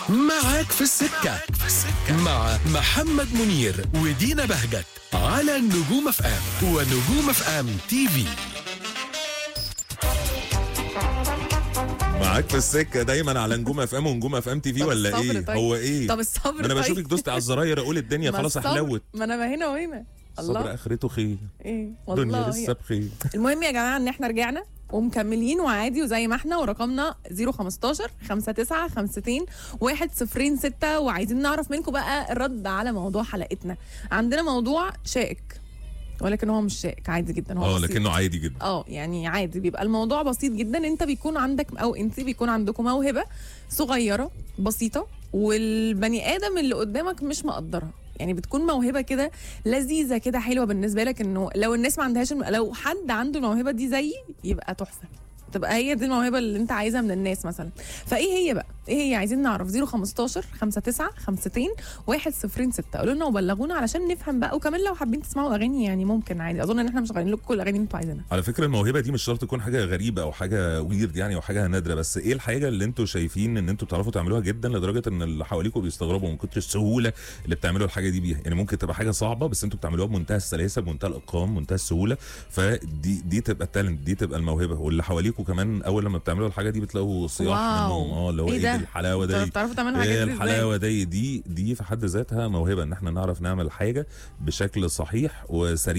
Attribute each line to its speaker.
Speaker 1: معاك في السكة مع محمد منير ودينا بهجت على نجوم اف ام ونجوم اف ام تي في
Speaker 2: معاك في السكه دايما على نجوم اف ام ونجوم اف ام تي في
Speaker 3: طب
Speaker 2: ولا
Speaker 3: الصبر
Speaker 2: ايه
Speaker 3: طيب.
Speaker 2: هو ايه
Speaker 3: طب الصبر
Speaker 2: ما انا
Speaker 3: طيب.
Speaker 2: بشوفك دوست على الزراير اقول الدنيا
Speaker 3: ما
Speaker 2: خلاص
Speaker 3: الصبر-
Speaker 2: احلوت
Speaker 3: ما انا هنا وهنا
Speaker 2: الصبر
Speaker 3: الله
Speaker 2: اخرته خير
Speaker 3: ايه
Speaker 2: الدنيا
Speaker 3: والله
Speaker 2: لسه بخير
Speaker 3: المهم يا جماعه ان احنا رجعنا ومكملين وعادي وزي ما احنا ورقمنا 015 59 52 106 وعايزين نعرف منكم بقى الرد على موضوع حلقتنا عندنا موضوع شائك ولكن هو مش شائك عادي جدا هو
Speaker 2: اه
Speaker 3: بسيط.
Speaker 2: لكنه عادي جدا
Speaker 3: اه يعني عادي بيبقى الموضوع بسيط جدا انت بيكون عندك او انت بيكون عندكم موهبه صغيره بسيطه والبني ادم اللي قدامك مش مقدرها يعني بتكون موهبه كده لذيذه كده حلوه بالنسبه لك انه لو الناس ما عندهاش الم... لو حد عنده الموهبه دي زيي يبقى تحفه تبقى هي دي الموهبه اللي انت عايزها من الناس مثلا فايه هي بقى ايه هي عايزين نعرف 015 59 52 106 قولوا لنا وبلغونا علشان نفهم بقى وكمان لو حابين تسمعوا اغاني يعني ممكن عادي اظن ان احنا مش غايين لكم كل الاغاني اللي انتوا عايزينها
Speaker 2: على فكره الموهبه دي مش شرط تكون حاجه غريبه او حاجه ويرد يعني او حاجه نادره بس ايه الحاجه اللي انتوا شايفين ان انتوا بتعرفوا تعملوها جدا لدرجه ان اللي حواليكم بيستغربوا من كتر السهوله اللي بتعملوا الحاجه دي بيها يعني ممكن تبقى حاجه صعبه بس انتوا بتعملوها بمنتهى السلاسه بمنتهى الاتقان بمنتهى السهوله فدي دي تبقى التالنت دي تبقى الموهبه واللي حواليكم كمان اول لما بتعملوا الحاجه دي بتلاقوا صياح
Speaker 3: واو.
Speaker 2: منهم اه اللي هو
Speaker 3: إيه
Speaker 2: ايه,
Speaker 3: ده؟
Speaker 2: دي الحلاوه
Speaker 3: انتوا
Speaker 2: دي
Speaker 3: بتعرفوا تعملوا
Speaker 2: ايه
Speaker 3: حاجات دي ازاي
Speaker 2: الحلاوه دي دي دي في حد ذاتها موهبه ان احنا نعرف نعمل حاجه بشكل صحيح وسريع